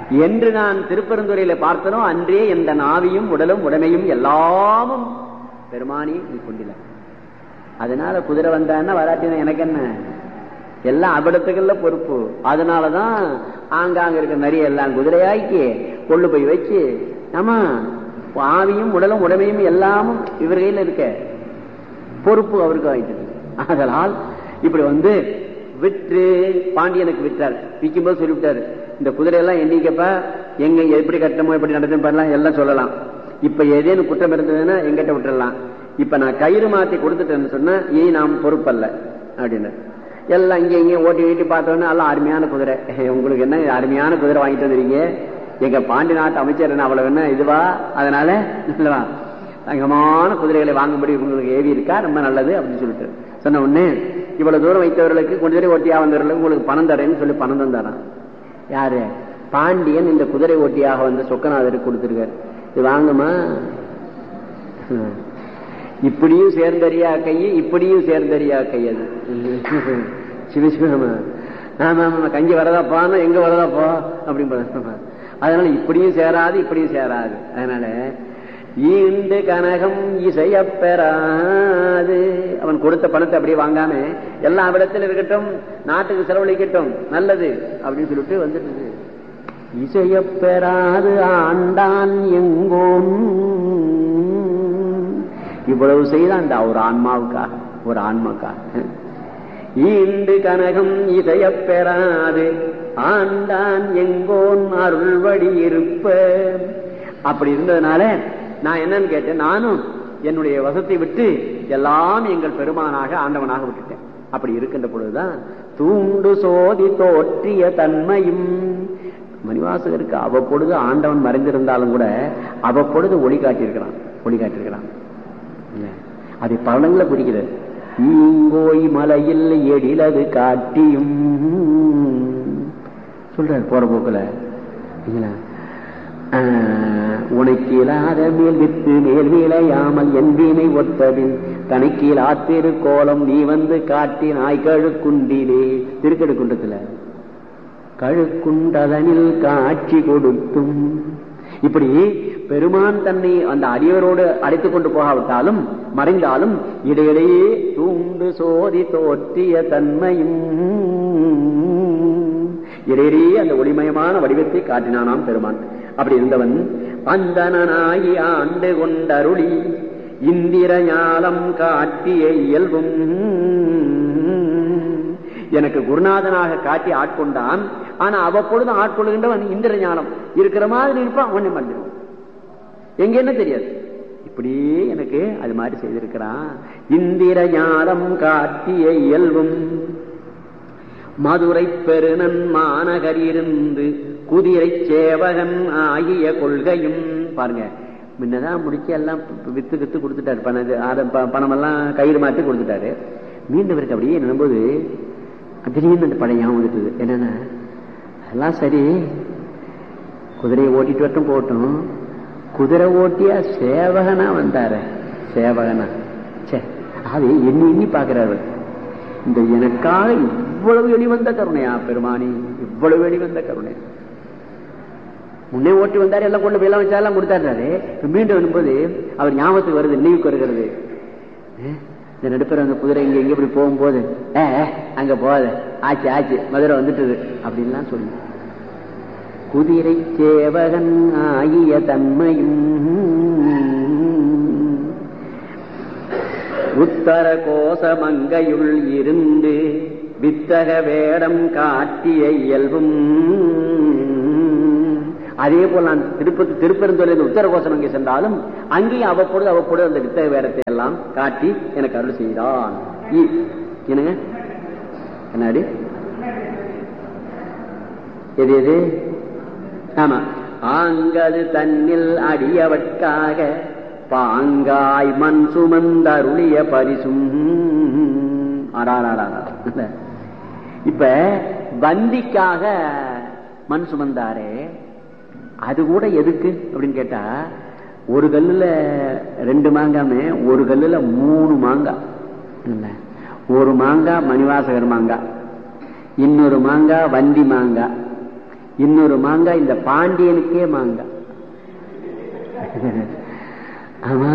என்று நான் திருப்பெருந்துறையில பார்த்தனோ அன்றே எந்த நாவியும் உடலும் உடமையும் எல்லாமும் பெருமானி நீ கொண்டில அதனால குதிரை வந்தான்னா வராட்டினா எனக்கு என்ன எல்லாம் அபடத்துக்கள்ல பொறுப்பு அதனாலதான் ஆங்காங்க இருக்க நிறைய எல்லாம் குதிரையாக்கி கொண்டு போய் வச்சு ஆமா ஆவியும் உடலும் உடமையும் எல்லாமும் இவர் கையில இருக்க பொறுப்பு அவருக்கு ஆயிட்டது அதனால் இப்படி வந்து விற்று பாண்டியனுக்கு விற்றார் விற்கும்போது சொல்லிவிட்டாரு இந்த குதிரையெல்லாம் எண்ணிக்கப்ப எங்க எப்படி கட்டமோ எப்படி நடத்தும் பண்ணலாம் எல்லாம் சொல்லலாம் இப்ப ஏதேனும் குற்றம் இருந்ததுன்னா எங்கிட்ட விட்டுறலாம் இப்ப நான் கயிறு மாத்தி கொடுத்துட்டேன்னு சொன்னா ஏ நாம் பொறுப்பல்ல அப்படின்னு எல்லாம் இங்க இங்க ஓட்டி ஓட்டி பார்த்தோன்னா எல்லாம் அருமையான குதிரை உங்களுக்கு என்ன அருமையான குதிரை வாங்கிட்டு வந்துருங்க எங்க பாண்டி நாட்டு அமைச்சர் என்ன அவ்வளவு என்ன இதுவா அதனால இல்லவா தங்கமான குதிரைகளை வாங்கும்படி உங்களுக்கு ஏவி இருக்கா ரொம்ப நல்லது அப்படின்னு சொல்லிட்டு சொன்ன உடனே இவ்வளவு தூரம் வைத்தவர்களுக்கு குதிரை ஓட்டியா வந்தவர்களுக்கு உங்களுக்கு பணம் தரேன்னு சொல்லி பணம் தந்தாரான் யாரு பாண்டியன் இந்த குதிரை ஓட்டியாக வந்த சொக்கநாதருக்கு கொடுத்திருக்காரு இது வாங்குமா இப்படியும் சேர்ந்தறியா கை இப்படியும் சேர்ந்தறியா கை அது சிவசிவமா ஆமா ஆமா கஞ்சி வரதாப்பான்னா எங்க வரதாப்பா அப்படின்னு அதனால இப்படியும் சேராது இப்படியும் சேராது அதனால ஈண்டு கனகம் இசைய பெறாது அவன் கொடுத்த பணத்தை அப்படியே வாங்காம எல்லா இடத்துல இருக்கட்டும் நாட்டுக்கு செலவழிக்கட்டும் நல்லது அப்படின்னு சொல்லிட்டு வந்துட்டு இசைய பெறாது ஆண்டான் எங்கோம் இவ்வளவு செய்தான் அந்த ஒரு ஆன்மாவுக்காக ஒரு ஆன்மாக்காக ஈண்டு கனகம் இசைய பெறாது ஆண்டான் எங்கோன் அருள்வடி இருப்ப அப்படி இருந்ததுனால நான் என்னன்னு கேட்டேன் நானும் என்னுடைய வசத்தை விட்டு எல்லாம் எங்கள் பெருமானாக ஆண்டவனாக விட்டுட்டேன் அப்படி இருக்கின்ற பொழுதுதான் தூண்டு சோதி தோற்றிய தன்மையும் மணிவாசகருக்கு அவ்வப்பொழுது ஆண்டவன் மறைந்திருந்தாலும் கூட அவ்வப்பொழுது ஒளி காட்டியிருக்கிறான் ஒளி காட்டியிருக்கிறான் அதை பலங்களை குறிக்கிறது ஈங்கோய் மலையில் எழிலது காட்டியும் சொல்றாரு போற போக்குல உனக்கீழாத மேல் வித்து மேல் விளையாமல் என் வீணை ஒத்தபின் தனக்கீழ் ஆத்திரு கோலம் நீ வந்து காட்டி நாய் கழுக்குண்டிலே திருக்கடுக்குண்டத்துல கழுக்குண்டதனில் காட்சி கொடுத்தும் இப்படி பெருமான் தன்னை அந்த அடியவரோடு அழைத்துக் கொண்டு போகாவிட்டாலும் மறைந்தாலும் இடையிடையே தூண்டு சோதி தோற்றிய தன்மையும் இடையிடையே அந்த ஒளிமயமான வடிவத்தை காட்டினானாம் பெருமான் அப்படி இருந்தவன் அந்தனாகி ஆண்டு கொண்டருளி இந்திர ஞாலம் காட்டிய இயல்பும் எனக்கு குருநாதனாக காட்டி ஆட்கொண்டான் ஆனா அவ்வப்பொழுது ஆட்கொள்கின்றவன் இந்திர ஞானம் இருக்கிற மாதிரி இருப்பான் ஒண்ணு மறந்துடுவான் எங்க என்ன தெரியாது இப்படியே எனக்கு அது மாதிரி செய்திருக்கிறான் இந்திர ஞானம் காட்டிய இயல்பும் மதுரை பெருநன் மாநகரிருந்து குதிரை சேவகன் ஆகிய கொள்கையும் பாருங்க முன்னதான் முடிச்சு எல்லாம் வித்து வித்து கொடுத்துட்டாரு பணம் பணம் எல்லாம் கயிறு மாற்றி கொடுத்துட்டாரு மீண்டும் இவருக்கு அப்படியே நினைம்போது திடீர்னு அந்த படம் ஞாபகம் வந்துட்டுது என்னன்னா அதெல்லாம் சரி குதிரையை ஓட்டிட்டு வரட்டும் போகட்டும் குதிரை ஓட்டியா சேவகனா வந்தார சேவகனா சே அது எண்ணி எண்ணி பாக்குறாரு இந்த எனக்காக இவ்வளவு வெளிவந்த கருணையா பெருமானி இவ்வளவு வெளிவந்த கருணை முன்னே ஓட்டி வந்தாரு எல்லாம் கொண்டு போய் எல்லாம் வச்சா எல்லாம் கொடுத்தாரு மீண்டும் வரும்போது அவர் ஞாபகத்துக்கு வருது நினைவுக்கு வருகிறது இந்த நடுப்பர் அந்த குதிரை இங்க எங்க இப்படி போகும்போது ஏ அங்க போகாத ஆச்சு ஆச்சு மதுரை வந்துட்டுது அப்படின்லாம் சொல்லி குதிரை சேவகன் ஆகிய தன்மையும் உத்தர கோசமங்கையுள் இருந்து வித்தக வேடம் காட்டிய இயல்பும் அதே போல நான் திருப்பதி திருப்பெருந்துறையில் உத்தர கோசம் அங்கே சென்றாலும் அங்கேயும் அவ்வப்பொழுது அவ்வப்பொழுது அந்த வித்தக வேடத்தை எல்லாம் காட்டி எனக்கு அருள் செய்தான் என்னங்க என்னடி எது எது ஆமா ஆங்கது தன்னில் அடியவற்காக பாங்காய் மண் சுமந்தருளிய பரிசும் இப்ப வந்திக்காக மண் சுமந்தாரே அது கூட எதுக்கு அப்படின்னு கேட்டா ஒரு கல்லுல ரெண்டு மாங்காமே ஒரு கல்லுல மூணு மாங்காய் ஒரு மாங்காய் மணிவாசகர் மாங்காய் இன்னொரு மாங்காய் வண்டி மாங்காய் இன்னொரு மாங்காய் இந்த பாண்டியனுக்கே மாங்காய் ஆமா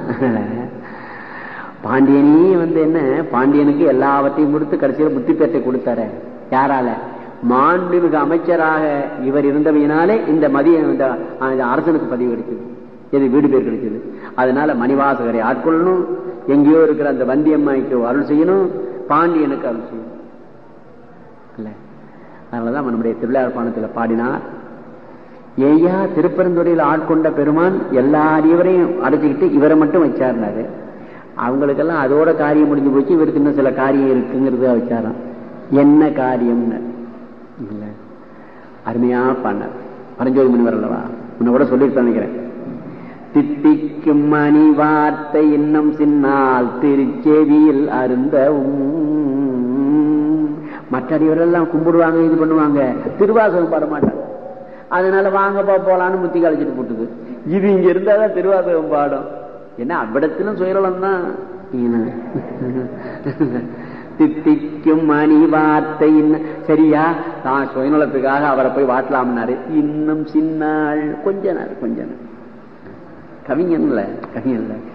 பாண்டியனே வந்து என்ன பாண்டியனுக்கு எல்லாவற்றையும் கொடுத்து கடைசியில் புத்தி பேட்டை கொடுத்தாரு யாரால மாண்புமிகு அமைச்சராக இவர் இருந்தவையினாலே இந்த மதிய இந்த அரசனுக்கு பதிவு கிடைச்சது இது வீடு பேர் கிடைச்சது அதனால மணிவாசகரை ஆட்கொள்ளணும் எங்கேயோ இருக்கிற அந்த வந்தியம்மாய்க்கு அருள் செய்யணும் பாண்டியனுக்கு அருள் செய்யணும் இல்ல அதனாலதான் நம்முடைய திருவிழார் பானத்தில் பாடினார் ஏயா திருப்பெருந்துறையில் ஆட்கொண்ட பெருமான் எல்லா அடியவரையும் அடைச்சிக்கிட்டு இவரை மட்டும் வச்சாருனாரு அவங்களுக்கெல்லாம் அதோட காரியம் முடிஞ்சு போச்சு இவருக்கு இன்னும் சில காரியம் இருக்குங்கிறத வச்சாராம் என்ன காரியம்னு அருமையா பண்ணார் பரஞ்சோதி முனிவர் அல்லவா உன்னை கூட சொல்லிட்டு நினைக்கிறேன் தித்திக்கும் மணி வார்த்தை இன்னும் சின்னால் திருச்செவியில் அருந்தவும் மற்ற அடிவரெல்லாம் கும்பிடுவாங்க இது பண்ணுவாங்க திருவாசகம் பாட மாட்டாங்க அதனால வாங்கப்பா போலான்னு முத்தி கழிச்சிட்டு போட்டுது இது இங்க இருந்தாதான் திருவாசகம் பாடும் என்ன அவ்விடத்திலும் சுயலம் தான் தித்திக்கும் மணி வார்த்தை சரியா தான் சுயநலத்துக்காக அவரை போய் வாட்டலாம்னாரு இன்னும் சின்னாள் கொஞ்ச நாள் கொஞ்ச நாள் கவிஞன்ல கவிஞன்ல